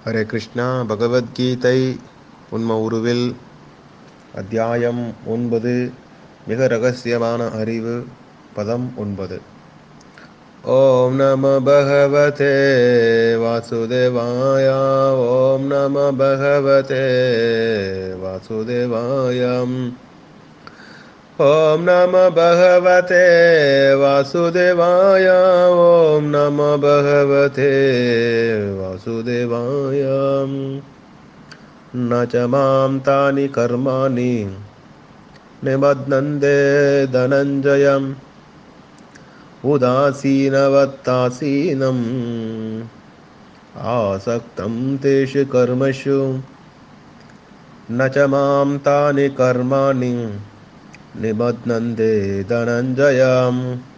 ஹரே கிருஷ்ணா பகவத்கீதை உண்ம உருவில் அத்தியாயம் ஒன்பது மிக ரகசியமான அறிவு பதம் ஒன்பது ஓம் நம பகவதே வாசுதேவாய ஓம் நம பகவதே வாசுதேவாயம் ஓம் நம பகவதே வாசுதேவாய ஓம் நம பகவதே வாசுதேவாய न च मां तानि कर्माणि निबध्नन्ते धनञ्जयम् उदासीनवत्तासीनम् आसक्तं तेषु कर्मषु न च मां तानि कर्माणि निबध्नन्ते धनञ्जयम्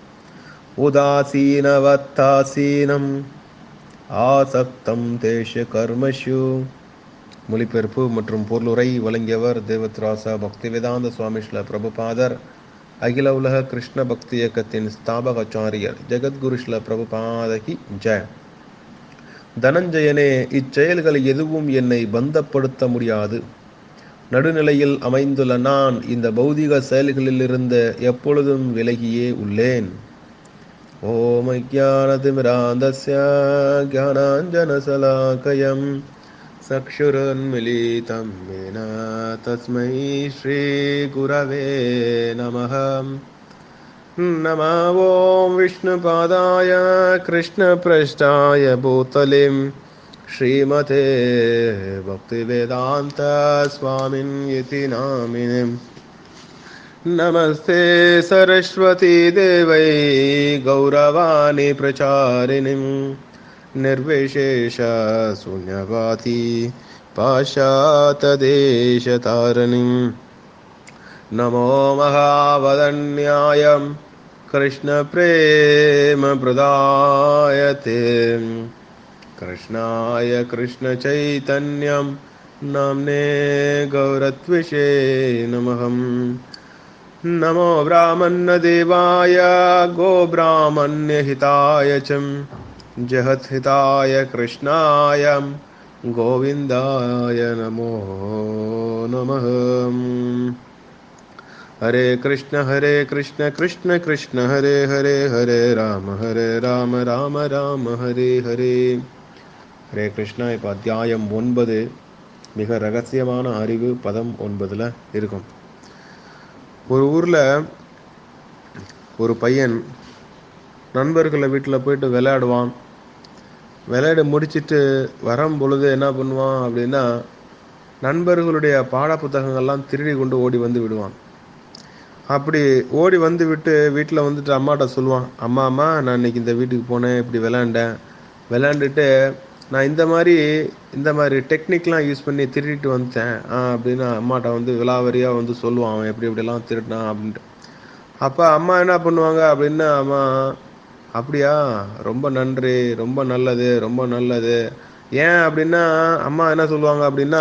उदासीनवत्तासीनम् आसक्तं तेषु कर्मषु மொழிபெயர்ப்பு மற்றும் பொருளுரை வழங்கியவர் தேவத்ராசா பக்தி வேதாந்த சுவாமி ஸ்ல பிரபுபாதர் அகில உலக கிருஷ்ண பக்தி இயக்கத்தின் ஸ்தாபகாச்சாரியர் ஜெகத்குரு ஸ்ல பிரபுபாதகி ஜெய தனஞ்சயனே இச்செயல்கள் எதுவும் என்னை பந்தப்படுத்த முடியாது நடுநிலையில் அமைந்துள்ள நான் இந்த பௌதிக செயல்களிலிருந்து எப்பொழுதும் விலகியே உள்ளேன் ஓம் அஜானதிமிராந்தஸ்ய ஜானாஞ்சனசலாக்கயம் चक्षुरुन्मिलितं येन तस्मै श्रीगुरवे नमः नमो ॐ विष्णुपादाय कृष्णपृष्ठाय भूतलिं श्रीमते भक्तिवेदान्तस्वामिन् इति नामिनिम् नमस्ते सरस्वती देवै गौरवाणि प्रचारिणीम् निर्विशेष शून्यवाती पाशातदेशतारिणीं नमो महावदन्याय कृष्णप्रेमप्रदायते कृष्णाय कृष्णचैतन्यं नाम्ने गौरत्विषे नमः नमो ब्राह्मण्यदेवाय गोब्राह्मण्यहिताय च जहत्हिताय कृष्णाय गोविन्दाय नमो नमः हरे कृष्ण हरे कृष्ण कृष्ण कृष्ण हरे हरे हरे राम हरे राम ராம ராம ஹரே ஹரே ஹரே கிருஷ்ணா இப்போ அத்தியாயம் ஒன்பது மிக ரகசியமான அறிவு பதம் ஒன்பதில் இருக்கும் ஒரு ஊரில் ஒரு பையன் நண்பர்களை வீட்டில் போயிட்டு விளையாடுவான் விளையாட முடிச்சுட்டு வரும் பொழுது என்ன பண்ணுவான் அப்படின்னா நண்பர்களுடைய பாட புத்தகங்கள்லாம் திருடி கொண்டு ஓடி வந்து விடுவான் அப்படி ஓடி வந்து விட்டு வீட்டில் வந்துட்டு அம்மாட்ட சொல்லுவான் அம்மா அம்மா நான் இன்னைக்கு இந்த வீட்டுக்கு போனேன் இப்படி விளையாண்டேன் விளையாண்டுட்டு நான் இந்த மாதிரி இந்த மாதிரி டெக்னிக்லாம் யூஸ் பண்ணி திருடிட்டு வந்துட்டேன் அப்படின்னு அம்மாட்ட வந்து விலாவரியாக வந்து சொல்லுவான் அவன் எப்படி எப்படிலாம் திருடினான் அப்படின்ட்டு அப்போ அம்மா என்ன பண்ணுவாங்க அப்படின்னா அம்மா அப்படியா ரொம்ப நன்றி ரொம்ப நல்லது ரொம்ப நல்லது ஏன் அப்படின்னா அம்மா என்ன சொல்லுவாங்க அப்படின்னா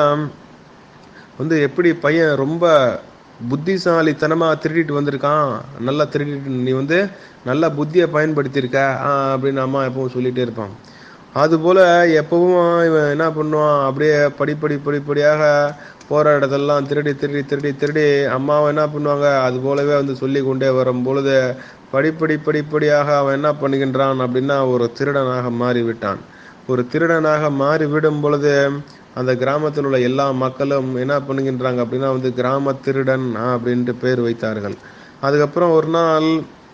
வந்து எப்படி பையன் ரொம்ப புத்திசாலித்தனமாக திருடிட்டு வந்திருக்கான் நல்லா திருடிட்டு நீ வந்து நல்ல புத்தியை பயன்படுத்தியிருக்க அப்படின்னு அம்மா எப்பவும் சொல்லிகிட்டே இருப்பான் அதுபோல் எப்பவும் இவன் என்ன பண்ணுவான் அப்படியே படிப்படி படிப்படியாக போகிற இடத்தெல்லாம் திருடி திருடி திருடி திருடி அம்மாவை என்ன பண்ணுவாங்க அது போலவே வந்து சொல்லி கொண்டே வரும் பொழுது படிப்படி படிப்படியாக அவன் என்ன பண்ணுகின்றான் அப்படின்னா ஒரு திருடனாக மாறிவிட்டான் ஒரு திருடனாக மாறி விடும் பொழுது அந்த கிராமத்தில் உள்ள எல்லா மக்களும் என்ன பண்ணுகின்றாங்க அப்படின்னா வந்து கிராம திருடன் அப்படின்ட்டு பேர் வைத்தார்கள் அதுக்கப்புறம் ஒரு நாள்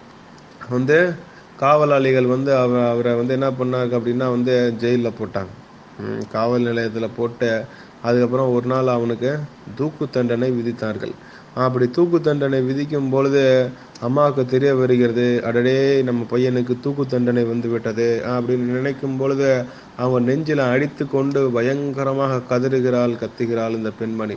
வந்து காவலாளிகள் வந்து அவ அவரை வந்து என்ன பண்ணாங்க அப்படின்னா வந்து ஜெயிலில் போட்டாங்க காவல் நிலையத்தில் போட்டு அதுக்கப்புறம் ஒரு நாள் அவனுக்கு தூக்கு தண்டனை விதித்தார்கள் அப்படி தூக்கு தண்டனை விதிக்கும் பொழுது அம்மாவுக்கு தெரிய வருகிறது அடடே நம்ம பையனுக்கு தூக்கு தண்டனை வந்து விட்டது அப்படின்னு நினைக்கும் பொழுது அவன் நெஞ்சில அடித்து கொண்டு பயங்கரமாக கதறுகிறாள் கத்துகிறாள் இந்த பெண்மணி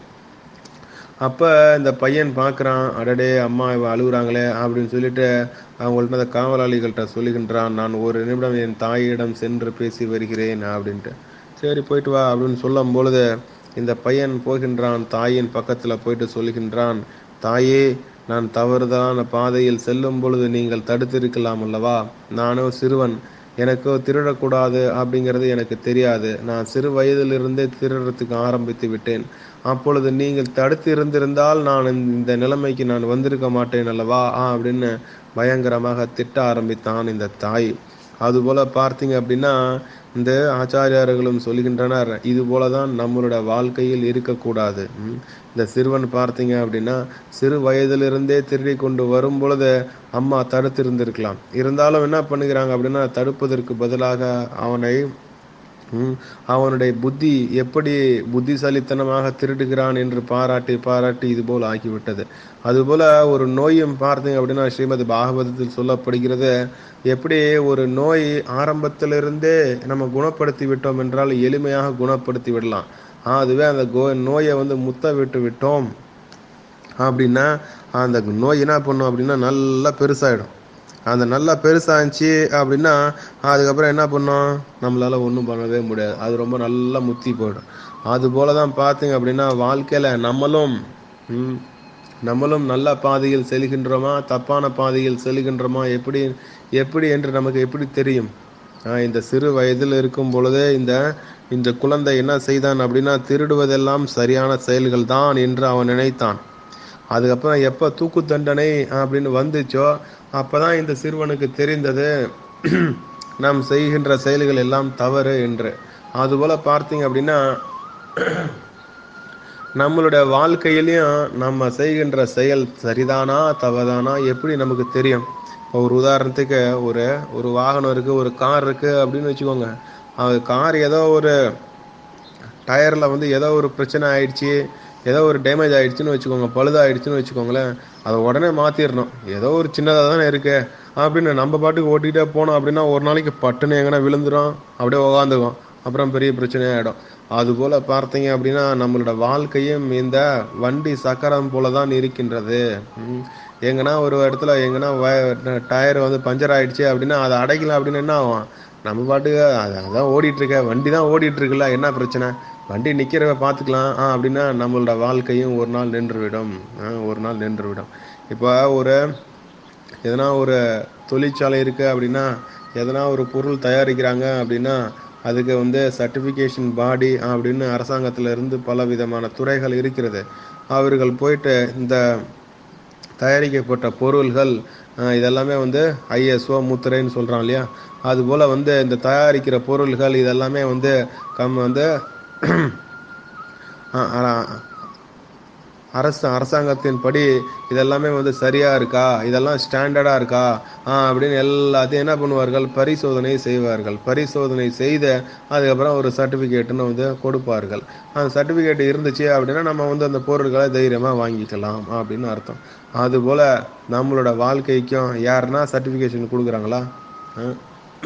அப்ப இந்த பையன் பார்க்குறான் அடடே அம்மா இவ அழுகுறாங்களே அப்படின்னு சொல்லிட்டு அவங்கள்ட்ட அந்த காவலாளிகள்கிட்ட சொல்லுகின்றான் நான் ஒரு நிமிடம் என் தாயிடம் சென்று பேசி வருகிறேன் அப்படின்ட்டு சரி போயிட்டு வா அப்படின்னு சொல்லும் பொழுது இந்த பையன் போகின்றான் தாயின் பக்கத்தில் போயிட்டு சொல்லுகின்றான் தாயே நான் தவறுதலான பாதையில் செல்லும் பொழுது நீங்கள் தடுத்திருக்கலாம் அல்லவா நானோ சிறுவன் எனக்கு திருடக்கூடாது அப்படிங்கிறது எனக்கு தெரியாது நான் சிறு வயதிலிருந்தே திருடுறதுக்கு ஆரம்பித்து விட்டேன் அப்பொழுது நீங்கள் தடுத்து இருந்திருந்தால் நான் இந்த நிலைமைக்கு நான் வந்திருக்க மாட்டேன் அல்லவா ஆ அப்படின்னு பயங்கரமாக திட்ட ஆரம்பித்தான் இந்த தாய் அதுபோல பார்த்தீங்க அப்படின்னா இந்த ஆச்சாரியார்களும் சொல்கின்றனர் இது போலதான் நம்மளோட வாழ்க்கையில் இருக்கக்கூடாது ம். இந்த சிறுவன் பார்த்தீங்க அப்படின்னா சிறு வயதிலிருந்தே திருடி கொண்டு வரும் பொழுது அம்மா தடுத்து இருந்திருக்கலாம் இருந்தாலும் என்ன பண்ணுகிறாங்க அப்படின்னா தடுப்பதற்கு பதிலாக அவனை ம், அவனுடைய புத்தி எப்படி புத்திசாலித்தனமாக திருடுகிறான் என்று பாராட்டி பாராட்டி இது போல் ஆகிவிட்டது அதுபோல ஒரு நோயும் பார்த்தீங்க அப்படின்னா ஸ்ரீமத் பாகவதத்தில் சொல்லப்படுகிறது எப்படி ஒரு நோய் ஆரம்பத்திலிருந்தே நம்ம குணப்படுத்தி விட்டோம் என்றால் எளிமையாக குணப்படுத்தி விடலாம் ஆ, அதுவே அந்த கோ நோயை வந்து முத்த விட்டு விட்டோம் அப்படின்னா அந்த நோய் என்ன பண்ணும் அப்படின்னா நல்லா பெருசாயிடும் அந்த நல்லா பெருசாச்சு அப்படின்னா அதுக்கப்புறம் என்ன பண்ணும் நம்மளால ஒன்றும் பண்ணவே முடியாது அது ரொம்ப நல்லா முத்தி போயிடும் அது போல தான் பார்த்தீங்க அப்படின்னா வாழ்க்கையில நம்மளும் ம், நம்மளும் நல்ல பாதையில் செல்கின்றோமா தப்பான பாதையில் செல்கின்றோமா எப்படி எப்படி என்று நமக்கு எப்படி தெரியும் ஆஹ் இந்த சிறு வயதில் இருக்கும் பொழுதே இந்த இந்த குழந்தை என்ன செய்தான் அப்படின்னா திருடுவதெல்லாம் சரியான செயல்கள் தான் என்று அவன் நினைத்தான் அதுக்கப்புறம் எப்போ தூக்கு தண்டனை அப்படின்னு வந்துச்சோ அப்பதான் இந்த சிறுவனுக்கு தெரிந்தது நாம் செய்கின்ற செயல்கள் எல்லாம் தவறு என்று அதுபோல பார்த்தீங்க அப்படின்னா நம்மளுடைய வாழ்க்கையிலையும் நம்ம செய்கின்ற செயல் சரிதானா தவறானா எப்படி நமக்கு தெரியும் இப்போ ஒரு உதாரணத்துக்கு ஒரு ஒரு வாகனம் இருக்கு ஒரு கார் இருக்கு அப்படின்னு வச்சுக்கோங்க அது கார் ஏதோ ஒரு டயரில் வந்து ஏதோ ஒரு பிரச்சனை ஆயிடுச்சு ஏதோ ஒரு டேமேஜ் ஆயிடுச்சுன்னு வச்சுக்கோங்க பழுதாயிடுச்சுன்னு வச்சுக்கோங்களேன் அதை உடனே மாற்றிடணும் ஏதோ ஒரு சின்னதாக தானே இருக்கு அப்படின்னு நம்ம பாட்டுக்கு ஓட்டிகிட்டே போனோம் அப்படின்னா ஒரு நாளைக்கு பட்டுன்னு எங்கன்னா விழுந்துரும் அப்படியே உக்காந்துக்கும் அப்புறம் பெரிய பிரச்சனையாயிடும் அதுபோல பார்த்தீங்க அப்படின்னா நம்மளோட வாழ்க்கையும் இந்த வண்டி சக்கரம் போல தான் இருக்கின்றது ம். எங்கன்னா ஒரு இடத்துல எங்கன்னா டயர் வந்து பஞ்சர் ஆயிடுச்சு அப்படின்னா அதை அடைக்கல அப்படின்னு என்ன ஆகும் நம்ம பாட்டுக்கு அது அதான் ஓடிட்டு இருக்க வண்டி தான் ஓடிட்டு இருக்குல்ல என்ன பிரச்சனை வண்டி நிக்கிறவ பார்த்துக்கலாம் ஆ அப்படின்னா நம்மளோட வாழ்க்கையும் ஒரு நாள் நின்றுவிடும் ஆ, ஒரு நாள் நின்றுவிடும் இப்போ ஒரு எதனா ஒரு தொழிற்சாலை இருக்கு அப்படின்னா எதனா ஒரு பொருள் தயாரிக்கிறாங்க அப்படின்னா அதுக்கு வந்து சர்டிஃபிகேஷன் பாடி அப்படின்னு அரசாங்கத்துல இருந்து பல விதமான துறைகள் இருக்கிறது அவர்கள் போயிட்டு இந்த தயாரிக்கப்பட்ட பொருள்கள் அஹ், இதெல்லாமே வந்து ஐஎஸ்ஓ முத்திரைன்னு சொல்றான் இல்லையா அதுபோல வந்து இந்த தயாரிக்கிற பொருள்கள் இதெல்லாமே வந்து கம் வந்து அஹ், அஹ், அரசு அரசாங்கத்தின்படி இதெல்லாமே வந்து சரியா இருக்கா இதெல்லாம் ஸ்டாண்டர்டா இருக்கா ஆ அப்படின்னு எல்லாத்தையும் என்ன பண்ணுவார்கள் பரிசோதனை செய்வார்கள் பரிசோதனை செய்த அதுக்கப்புறம் ஒரு சர்டிபிகேட்னு வந்து கொடுப்பார்கள் அந்த சர்டிபிகேட் இருந்துச்சு அப்படின்னா நம்ம வந்து அந்த பொருட்களை தைரியமா வாங்கிக்கலாம் அப்படின்னு அர்த்தம் அதுபோல நம்மளோட வாழ்க்கைக்கும் யாருன்னா சர்டிபிகேஷன் கொடுக்குறாங்களா ஆ?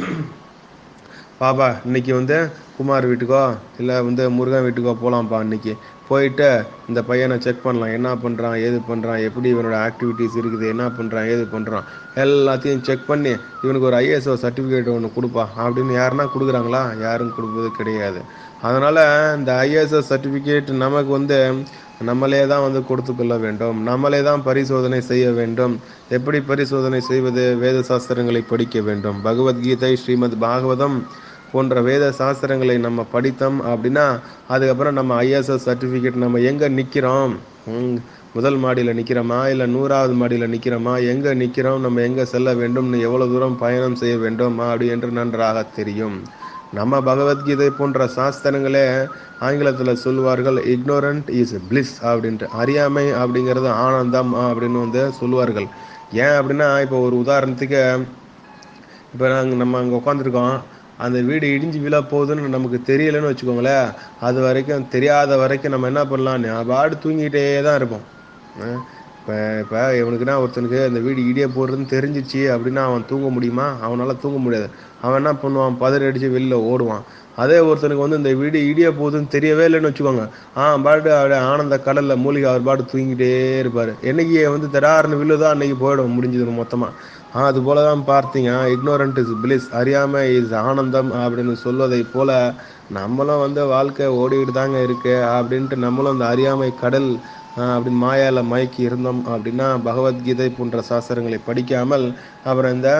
பாப்பா இன்னைக்கு வந்து குமார் வீட்டுக்கோ இல்லை வந்து முருகன் வீட்டுக்கோ போகலாம்ப்பா இன்னைக்கு போயிட்டு இந்த பையனை செக் பண்ணலாம் என்ன பண்ணுறான் ஏது பண்ணுறான் எப்படி இவனோட ஆக்டிவிட்டீஸ் இருக்குது என்ன பண்ணுறான் ஏது பண்ணுறான் எல்லாத்தையும் செக் பண்ணி இவனுக்கு ஒரு ஐஎஸ்ஓ சர்டிஃபிகேட் ஒன்று கொடுப்பா அப்படின்னு யாருன்னா கொடுக்குறாங்களா யாரும் கொடுப்பது கிடையாது அதனால் இந்த ஐஎஸ்ஓ சர்டிஃபிகேட் நமக்கு வந்து நம்மளே தான் வந்து கொடுத்து கொள்ள வேண்டும் நம்மளே தான் பரிசோதனை செய்ய வேண்டும் எப்படி பரிசோதனை செய்வது வேத சாஸ்திரங்களை படிக்க வேண்டும் பகவத்கீதை ஸ்ரீமத் பாகவதம் போன்ற வேத சாஸ்திரங்களை நம்ம படித்தோம் அப்படின்னா அதுக்கப்புறம் நம்ம ஐஎஸ்எஸ் சர்டிஃபிகேட் நம்ம எங்கே நிற்கிறோம் முதல் மாடியில் நிற்கிறோமா இல்லை நூறாவது மாடியில் நிற்கிறோமா எங்கே நிற்கிறோம் நம்ம எங்கே செல்ல வேண்டும் எவ்வளோ தூரம் பயணம் செய்ய வேண்டும் அப்படி என்று நன்றாக தெரியும் நம்ம பகவத்கீதை போன்ற சாஸ்திரங்களே ஆங்கிலத்தில் சொல்வார்கள் இக்னோரண்ட் இஸ் பிளிஸ் அப்படின்ட்டு அறியாமை அப்படிங்கிறது ஆனந்தம் அப்படின்னு வந்து சொல்லுவார்கள் ஏன் அப்படின்னா இப்போ ஒரு உதாரணத்துக்கு இப்போ நாங்கள் நம்ம அங்கே உட்காந்துருக்கோம் அந்த வீடு இடிஞ்சு விழ போகுதுன்னு நமக்கு தெரியலன்னு வச்சுக்கோங்களேன் அது வரைக்கும் தெரியாத வரைக்கும் நம்ம என்ன பண்ணலாம் நான் பாடு தூங்கிட்டே தான் இருப்போம் இப்போ இப்போ இவனுக்குன்னா ஒருத்தனுக்கு அந்த வீடு இடிய போடுறதுன்னு தெரிஞ்சிச்சு அப்படின்னா அவன் தூங்க முடியுமா அவனால் தூங்க முடியாது அவன் என்ன பண்ணுவான் பதறி அடித்து வெளில ஓடுவான் அதே ஒருத்தனுக்கு வந்து இந்த வீடு இடிய போகுதுன்னு தெரியவே இல்லைன்னு வச்சுக்கோங்க ஆ பாட்டு அப்படியே ஆனந்த கடலில் மூலிகை அவர் பாட்டு தூங்கிட்டே இருப்பார் என்னைக்கு வந்து தடார்னு விழுதோ அன்னைக்கு போயிடும் முடிஞ்சது மொத்தமாக ஆ அது போல தான் பார்த்தீங்க இக்னோரண்ட் இஸ் பிளிஸ் அறியாமை இஸ் ஆனந்தம் அப்படின்னு சொல்வதை போல நம்மளும் வந்து வாழ்க்கை ஓடிக்கிட்டு தாங்க இருக்கு அப்படின்ட்டு நம்மளும் அந்த அறியாமை கடல் அப்படின்னு மாயால மயக்கி இருந்தோம் அப்படின்னா பகவத்கீதை போன்ற சாஸ்திரங்களை படிக்காமல் அப்புறம் இந்த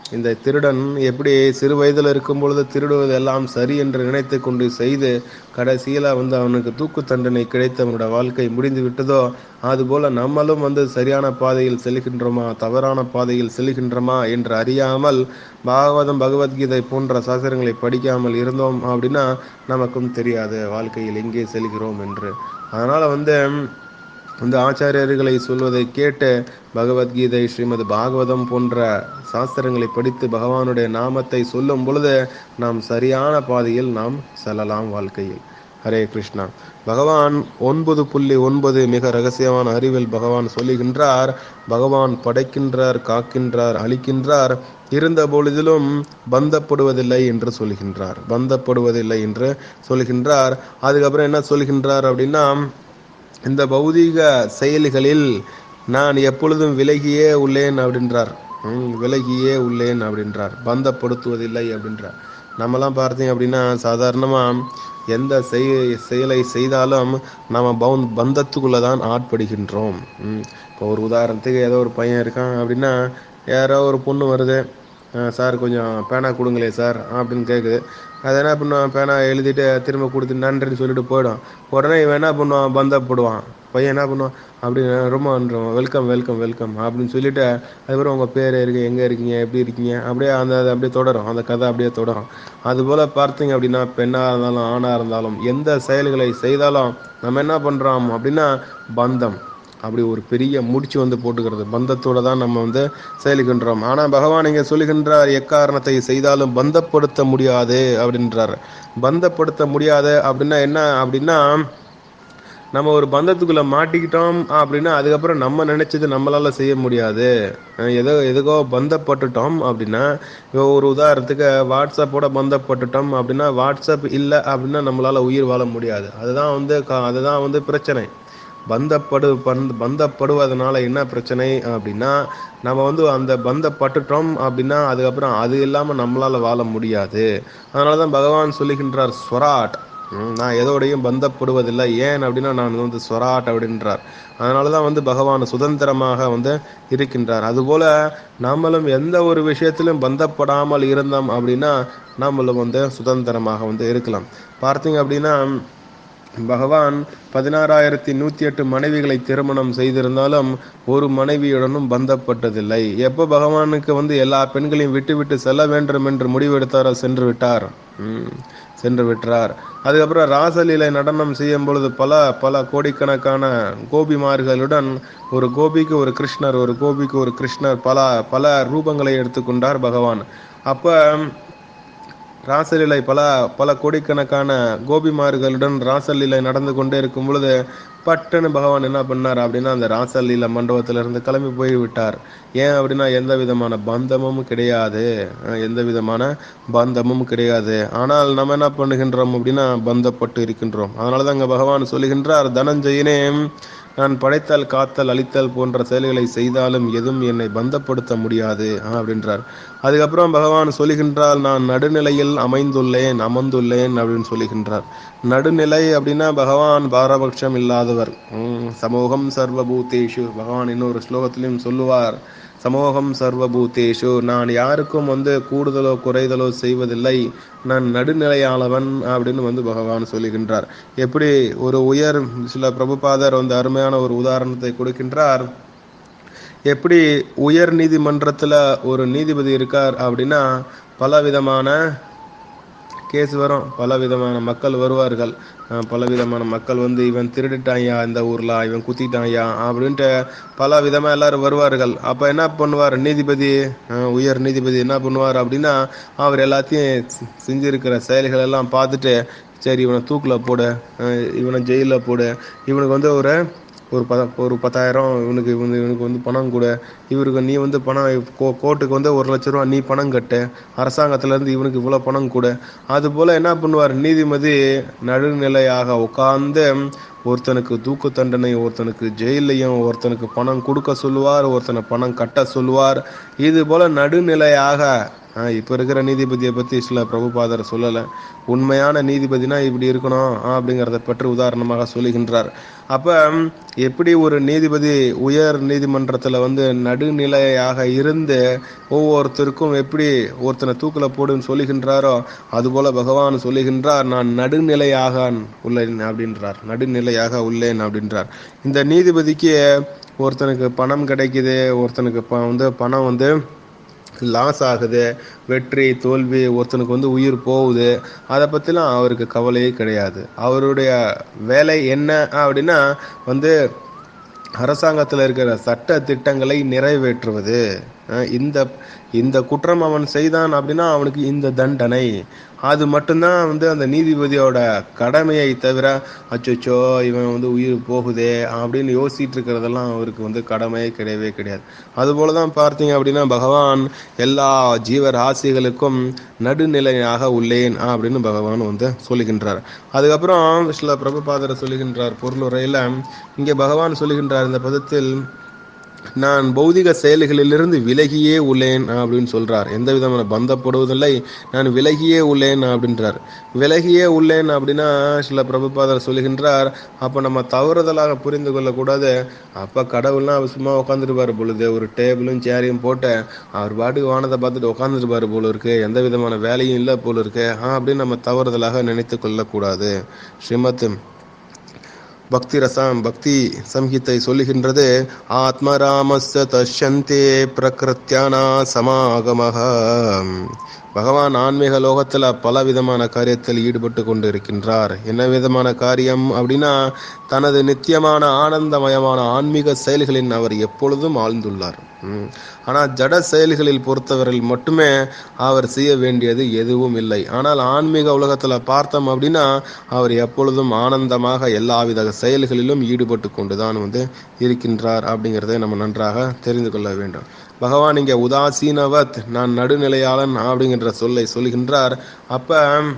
இந்த திருடன் எப்படி சிறு வயதில் இருக்கும் பொழுது திருடுவது எல்லாம் சரி என்று நினைத்து கொண்டு செய்து கடைசியில் வந்து அவனுக்கு தூக்கு தண்டனை கிடைத்து அவனுடைய வாழ்க்கை முடிந்து விட்டதோ அதுபோல நம்மளும் வந்து சரியான பாதையில் செல்கின்றோமா தவறான பாதையில் செல்கின்றோமா என்று அறியாமல் பாகவதம் பகவத்கீதை போன்ற சாஸ்திரங்களை படிக்காமல் இருந்தோம் அப்படின்னா நமக்கும் தெரியாது வாழ்க்கையில் எங்கே செல்கிறோம் என்று அதனால வந்து இந்த ஆச்சாரியர்களை சொல்வதை கேட்டு பகவத்கீதை ஸ்ரீமத் பாகவதம் போன்ற சாஸ்திரங்களை படித்து பகவானுடைய நாமத்தை சொல்லும் பொழுது நாம் சரியான பாதையில் நாம் செல்லலாம் வாழ்க்கையில் ஹரே கிருஷ்ணா பகவான் ஒன்பது புள்ளி ஒன்பது மிக ரகசியமான அறிவில் பகவான் சொல்லுகின்றார் பகவான் படைக்கின்றார் காக்கின்றார் அழிக்கின்றார் இருந்த பொழுதிலும் பந்தப்படுவதில்லை என்று சொல்கின்றார் பந்தப்படுவதில்லை என்று சொல்கின்றார் அதுக்கப்புறம் என்ன சொல்கின்றார் அப்படின்னா இந்த பௌதீக செயல்களில் நான் எப்பொழுதும் விலகியே உள்ளேன் அப்படின்றார் ம், விலகியே உள்ளேன் அப்படின்றார் பந்தப்படுத்துவதில்லை அப்படின்றார் நம்மலாம் பார்த்தீங்க அப்படின்னா சாதாரணமாக எந்த செய் செயலை செய்தாலும் நம்ம பவுன் பந்தத்துக்குள்ளே தான் ஆட்படுகின்றோம் ம், இப்போ ஒரு உதாரணத்துக்கு ஏதோ ஒரு பையன் இருக்கான் அப்படின்னா யாரோ ஒரு பொண்ணு வருது "அஹ், சார் கொஞ்சம் பேனா கொடுங்களே சார் அப்படின்னு கேட்குது அதை என்ன பண்ணுவான் பேனா எழுதிட்டு திரும்ப கொடுத்து நன்றின்னு சொல்லிட்டு போயிடும் உடனே இவன் என்ன பண்ணுவான் பந்தப்படுவான் பையன் என்ன பண்ணுவான் அப்படி ரொம்ப வெல்கம் வெல்கம் வெல்கம் அப்படின்னு சொல்லிட்டு அதுக்கப்புறம் உங்கள் பேர் இருக்கு எங்கே இருக்கீங்க எப்படி இருக்கீங்க அப்படியே அந்த அது அப்படியே தொடரும் அந்த கதை அப்படியே தொடரும் அதுபோல் பார்த்தீங்க அப்படின்னா பெண்ணாக இருந்தாலும் ஆணாக இருந்தாலும் எந்த செயல்களை செய்தாலும் நம்ம என்ன பண்ணுறோம் அப்படின்னா பந்தம் அப்படி ஒரு பெரிய முடிச்சு வந்து போட்டுக்கிறது பந்தத்தோட தான் நம்ம வந்து செயல்கின்றோம் ஆனால் பகவான் இங்கே சொல்லுகின்றார் எக்காரணத்தை செய்தாலும் பந்தப்படுத்த முடியாது அப்படின்றார் பந்தப்படுத்த முடியாது அப்படின்னா என்ன அப்படின்னா நம்ம ஒரு பந்தத்துக்குள்ள மாட்டிக்கிட்டோம் அப்படின்னா அதுக்கப்புறம் நம்ம நினைச்சது நம்மளால செய்ய முடியாது அஹ் எதோ எதுக்கோ பந்தப்பட்டுட்டோம் அப்படின்னா இப்போ ஒரு உதாரணத்துக்கு வாட்ஸ்அப்போட பந்தப்பட்டுட்டோம் அப்படின்னா வாட்ஸ்அப் இல்லை அப்படின்னா நம்மளால உயிர் வாழ முடியாது அதுதான் வந்து கா- அதுதான் வந்து பிரச்சனை பந்தப்படு பந்த் பந்தப்படுவதனால என்ன பிரச்சனை அப்படின்னா நம்ம வந்து அந்த பந்தப்பட்டுட்டோம் அப்படின்னா அதுக்கப்புறம் அது இல்லாமல் நம்மளால வாழ முடியாது அதனால தான் பகவான் சொல்லுகின்றார் ஸ்வராட் ம், நான் எதோடையும் பந்தப்படுவதில்லை ஏன் அப்படின்னா நான் வந்து ஸ்வராட் அப்படின்றார் அதனால தான் வந்து பகவான் சுதந்திரமாக வந்து இருக்கின்றார் அதுபோல நாமளும் எந்த ஒரு விஷயத்திலும் பந்தப்படாமல் இருந்தோம் அப்படின்னா நாமளும் வந்து சுதந்திரமாக வந்து இருக்கலாம் பார்த்தீங்க அப்படின்னா பகவான் பதினாறாயிரத்தி நூத்தி எட்டு மனைவிகளை திருமணம் செய்திருந்தாலும் ஒரு மனைவியுடனும் பந்தப்பட்டதில்லை எப்போ பகவானுக்கு வந்து எல்லா பெண்களையும் விட்டு விட்டு செல்ல வேண்டும் என்று முடிவெடுத்தாரோ சென்று விட்டார் ம், சென்று விட்டார் அதுக்கப்புறம் ராசலீலை நடனம் செய்யும் பொழுது பல பல கோடிக்கணக்கான கோபிமார்களுடன் ஒரு கோபிக்கு ஒரு கிருஷ்ணர் ஒரு கோபிக்கு ஒரு கிருஷ்ணர் பல பல ரூபங்களை எடுத்துக்கொண்டார் பகவான் அப்ப ராசலீலை பல பல கோடிக்கணக்கான கோபிமார்களுடன் ராசலீலை நடந்து கொண்டே இருக்கும் பொழுது பட்டுன்னு பகவான் என்ன பண்ணார் அப்படின்னா அந்த ராசலீல மண்டபத்துல இருந்து கிளம்பி போய் விட்டார் ஏன் அப்படின்னா எந்த விதமான பந்தமும் கிடையாது அஹ் எந்த விதமான பந்தமும் கிடையாது ஆனால் நம்ம என்ன பண்ணுகின்றோம் அப்படின்னா பந்தப்பட்டு இருக்கின்றோம் அதனால தான் அங்க பகவான் சொல்லுகின்றார் தனஞ்சயனே நான் படைத்தல் காத்தல் அழித்தல் போன்ற செயல்களை செய்தாலும் எதுவும் என்னை பந்தப்படுத்த முடியாது ஆஹ் அப்படின்றார் அதுக்கப்புறம் பகவான் சொல்லுகின்றார் நான் நடுநிலையில் அமைந்துள்ளேன் அமர்ந்துள்ளேன் அப்படின்னு சொல்லுகின்றார் நடுநிலை அப்படின்னா பகவான் பாரபட்சம் இல்லாதவர் உம், சமூகம் சர்வபூதேஷு பகவான் இன்னொரு ஸ்லோகத்திலும் சொல்லுவார் சமூகம் சர்வபூதேஷு நான் யாருக்கும் வந்து கூடுதலோ குறைதலோ செய்வதில்லை நான் நடுநிலையாளவன் அப்படின்னு வந்து பகவான் சொல்லுகின்றார் எப்படி ஒரு உயர் சில பிரபுபாதர் வந்து அருமையான ஒரு உதாரணத்தை கொடுக்கின்றார் எப்படி உயர் நீதிமன்றத்துல ஒரு நீதிபதி இருக்கார் அப்படின்னா பல விதமான கேஸ் வரும் பல விதமான மக்கள் வருவார்கள் அஹ் பல விதமான மக்கள் வந்து இவன் திருடிட்டான்யா இந்த ஊர்ல இவன் குத்திட்டான்யா அப்படின்ட்டு பல விதமா எல்லாரும் வருவார்கள் அப்ப என்ன பண்ணுவார் நீதிபதி அஹ் உயர் நீதிபதி என்ன பண்ணுவார் அப்படின்னா அவர் எல்லாத்தையும் செ- செஞ்சிருக்கிற செயல்கள் எல்லாம் பார்த்துட்டு சரி இவனை தூக்குல போடு அஹ் இவனை ஜெயில போடு இவனுக்கு வந்து ஒரு ஒரு பத ஒரு பத்தாயிரம் இவனுக்கு இவனு இவனுக்கு வந்து பணம் கொடு இவருக்கு நீ வந்து பணம் கோ கோர்ட்டுக்கு வந்து ஒரு லட்ச ரூபா நீ பணம் கட்டு அரசாங்கத்துல இருந்து இவனுக்கு இவ்வளவு பணம் கொடு அது போல என்ன பண்ணுவார் நீதிமதி நடுநிலையாக உட்கார்ந்து ஒருத்தனுக்கு தூக்கு தண்டனை ஒருத்தனுக்கு ஜெயிலையும் ஒருத்தனுக்கு பணம் கொடுக்க சொல்லுவார் ஒருத்தனை பணம் கட்ட சொல்லுவார் இது போல நடுநிலையாக ஆஹ் இப்ப இருக்கிற நீதிபதியை பத்தி சில பிரபுபாதர் சொல்லல உண்மையான நீதிபதினா இப்படி இருக்கணும் ஆஹ் அப்படிங்கறத பற்றி உதாரணமாக சொல்லுகின்றார் அப்ப ம், எப்படி ஒரு நீதிபதி உயர் நீதிமன்றத்துல வந்து நடுநிலையாக இருந்து ஒவ்வொருத்தருக்கும் எப்படி ஒருத்தனை தூக்கில போடுன்னு சொல்லுகின்றாரோ அதுபோல பகவான் சொல்லுகின்றார் நான் நடுநிலையாக உள்ளேன் அப்படின்றார் நடுநிலையாக உள்ளேன் அப்படின்றார் இந்த நீதிபதிக்கு ஒருத்தனுக்கு பணம் கிடைக்குது ஒருத்தனுக்கு ப- வந்து பணம் வந்து லாஸ் ஆகுது வெற்றி தோல்வி ஒருத்தனுக்கு வந்து உயிர் போகுது அதை பற்றிலாம் அவருக்கு கவலையே கிடையாது அவருடைய வேலை என்ன அப்படின்னா வந்து அரசாங்கத்தில் இருக்கிற சட்ட திட்டங்களை நிறைவேற்றுவது அஹ் இந்த இந்த குற்றம் அவன் செய்தான் அப்படின்னா அவனுக்கு இந்த தண்டனை அது மட்டும்தான் வந்து அந்த நீதிபதியோட கடமையை தவிர அச்சோ இவன் வந்து உயிர் போகுதே அப்படின்னு யோசிச்சுட்டு இருக்கிறதெல்லாம் அவருக்கு வந்து கடமையே கிடையவே கிடையாது அதுபோல தான் பார்த்தீங்க அப்படின்னா பகவான் எல்லா ஜீவராசிகளுக்கும் நடுநிலையாக உள்ளேன் அப்படின்னு பகவான் வந்து சொல்லுகின்றார் அதுக்கப்புறம் சில பிரபுபாதர் சொல்லுகின்றார் பொருளுரையில இங்கே பகவான் சொல்லுகின்றார் இந்த பதத்தில் நான் பௌதிக செயல்களிலிருந்து விலகியே உள்ளேன் அப்படின்னு சொல்றார் எந்த விதமான பந்தப்படுவதில்லை நான் விலகியே உள்ளேன் அப்படின்றார் விலகியே உள்ளேன் அப்படின்னா சில பிரபுபாதர் சொல்லுகின்றார் அப்ப நம்ம தவறுதலாக புரிந்து கொள்ளக்கூடாது அப்ப கடவுள்னா அவர் சும்மா உட்காந்துருப்பாரு பொழுது ஒரு டேபிளும் சேரையும் போட்டு அவர் பாட்டுக்கு வானத்தை பார்த்துட்டு உட்காந்துருப்பாரு போல இருக்கு எந்த விதமான வேலையும் இல்லை போல இருக்கு ஆ அப்படின்னு நம்ம தவறுதலாக நினைத்து கொள்ளக்கூடாது ஸ்ரீமத் பக்தி ரசம் பக்தி சம்ஹிதை சொல்லுகின்றது ஆத்மராமஸ்ய தஷ்யந்தே பிரகிருத்தியானா சமாகமஹ பகவான் ஆன்மீக லோகத்துல பல விதமான காரியத்தில் ஈடுபட்டு கொண்டு இருக்கின்றார் என்ன விதமான காரியம் அப்படின்னா தனது நித்தியமான ஆனந்தமயமான ஆன்மீக செயல்களின் அவர் எப்பொழுதும் ஆழ்ந்துள்ளார் ம். ஆனா ஜட செயல்களில் பொறுத்தவரையில் மட்டுமே அவர் செய்ய வேண்டியது எதுவும் இல்லை ஆனால் ஆன்மீக உலகத்துல பார்த்தோம் அப்படின்னா அவர் எப்பொழுதும் ஆனந்தமாக எல்லாவித செயல்களிலும் ஈடுபட்டு கொண்டுதான் வந்து இருக்கின்றார் அப்படிங்கிறதை நம்ம நன்றாக தெரிந்து கொள்ள வேண்டும் பகவான் இங்க உதாசீனவத் நான் நடுநிலையாளன் அப்படிங்கிற சொல்லை சொல்கின்றார் அப்ப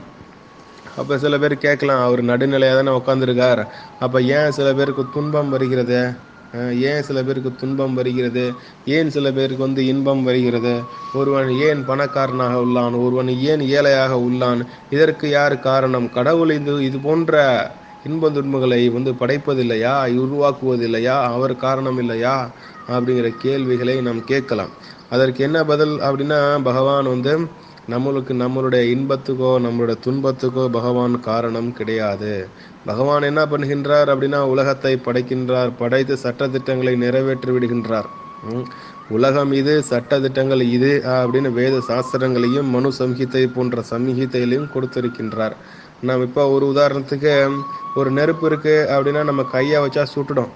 அப்ப சில பேர் கேட்கலாம் அவர் நடுநிலையா தானே உட்காந்துருக்கார் அப்ப ஏன் சில பேருக்கு துன்பம் வருகிறது அஹ் ஏன் சில பேருக்கு துன்பம் வருகிறது ஏன் சில பேருக்கு வந்து இன்பம் வருகிறது ஒருவன் ஏன் பணக்காரனாக உள்ளான் ஒருவன் ஏன் ஏழையாக உள்ளான் இதற்கு யார் காரணம் கடவுள் இது இது போன்ற இன்ப துன்பங்களை வந்து படைப்பதில்லையா உருவாக்குவதில்லையா அவர் காரணம் இல்லையா அப்படிங்கிற கேள்விகளை நாம் கேட்கலாம் அதற்கு என்ன பதில் அப்படின்னா பகவான் வந்து நம்மளுக்கு நம்மளுடைய இன்பத்துக்கோ நம்மளுடைய துன்பத்துக்கோ பகவான் காரணம் கிடையாது பகவான் என்ன பண்ணுகின்றார் அப்படின்னா உலகத்தை படைக்கின்றார் படைத்து சட்டதிட்டங்களை நிறைவேற்றி விடுகின்றார் ம். உலகம் இது சட்டதிட்டங்கள் இது அப்படின்னு வேத சாஸ்திரங்களையும் மனு சம்ஹிதை போன்ற சம்ஹிதைகளையும் கொடுத்திருக்கின்றார் நாம் இப்போ ஒரு உதாரணத்துக்கு ஒரு நெருப்பு இருக்கு அப்படின்னா நம்ம கையை வச்சா சுட்டுடும்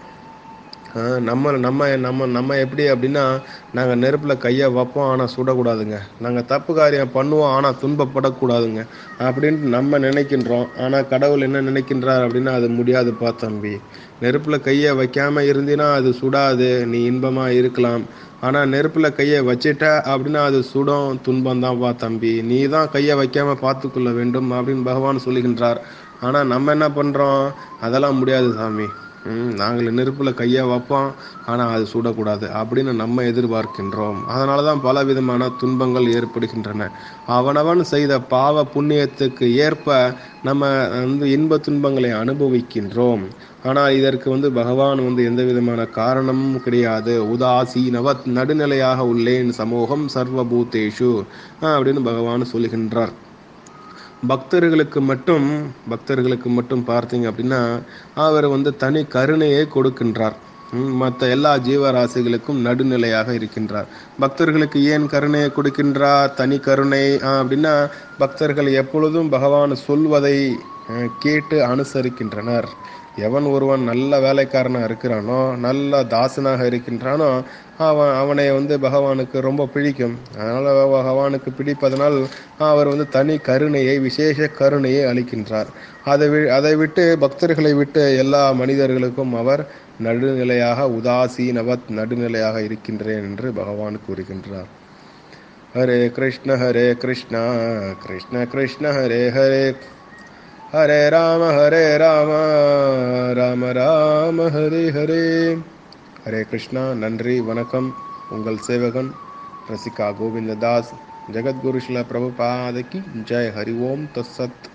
ஆஹ் நம்ம நம்ம நம்ம நம்ம எப்படி அப்படின்னா நாங்கள் நெருப்பில் கையை வைப்போம் ஆனால் சுடக்கூடாதுங்க நாங்கள் தப்பு காரியம் பண்ணுவோம் ஆனால் துன்பப்படக்கூடாதுங்க அப்படின்ட்டு நம்ம நினைக்கின்றோம் ஆனால் கடவுள் என்ன நினைக்கின்றார் அப்படின்னா அது முடியாதுப்பா தம்பி நெருப்பில் கையை வைக்காம இருந்தீன்னா அது சுடாது நீ இன்பமாக இருக்கலாம் ஆனால் நெருப்பில் கையை வச்சிட்ட அப்படின்னா அது சுடும் துன்பம் தான்ப்பா தம்பி நீ தான் கையை வைக்காம பார்த்துக்கொள்ள வேண்டும் அப்படின்னு பகவான் சொல்லுகின்றார் ஆனால் நம்ம என்ன பண்ணுறோம் அதெல்லாம் முடியாது சாமி ம், நாங்கள் நெருப்பில் கையை வைப்போம் ஆனால் அது சுடக்கூடாது அப்படின்னு நம்ம எதிர்பார்க்கின்றோம் அதனால தான் பல விதமான துன்பங்கள் ஏற்படுகின்றன அவனவன் செய்த பாவ புண்ணியத்துக்கு ஏற்ப நம்ம வந்து இன்ப துன்பங்களை அனுபவிக்கின்றோம் ஆனால் இதற்கு வந்து பகவான் வந்து எந்த விதமான காரணமும் கிடையாது உதாசீனவத் நடுநிலையாக உள்ளேன் சமூகம் சர்வபூதேஷு ஆஹ் அப்படின்னு பகவான் சொல்லுகின்றார் பக்தர்களுக்கு மட்டும் பக்தர்களுக்கு மட்டும் பார்த்தீங்க அப்படின்னா அவர் வந்து தனி கருணையை கொடுக்கின்றார் மற்ற எல்லா ஜீவராசிகளுக்கும் நடுநிலையாக இருக்கின்றார் பக்தர்களுக்கு ஏன் கருணையை கொடுக்கின்றார் தனி கருணை ஆஹ் அப்படின்னா பக்தர்கள் எப்பொழுதும் பகவான் சொல்வதை அஹ், கேட்டு அனுசரிக்கின்றனர் எவன் ஒருவன் நல்ல வேலைக்காரனா இருக்கிறானோ நல்ல தாசனாக இருக்கின்றானோ அவன் அவனை வந்து பகவானுக்கு ரொம்ப பிடிக்கும் அதனால பகவானுக்கு பிடிப்பதனால் அவர் வந்து தனி கருணையை விசேஷ கருணையை அளிக்கின்றார் அதை வி அதை விட்டு பக்தர்களை விட்டு எல்லா மனிதர்களுக்கும் அவர் நடுநிலையாக உதாசீனவத் நடுநிலையாக இருக்கின்றேன் என்று பகவான் கூறுகின்றார் ஹரே கிருஷ்ண ஹரே கிருஷ்ணா கிருஷ்ண கிருஷ்ண ஹரே ஹரே ஹரே ராம ஹரே ராம ராம ராம ஹரே ஹரே ஹரே கிருஷ்ணா நன்றி வணக்கம் உங்கள் சேவகன் ரசிகா கோவிந்ததாஸ் जगद्गुरु शिला प्रभुपाद की जय हरि ओम तत्सत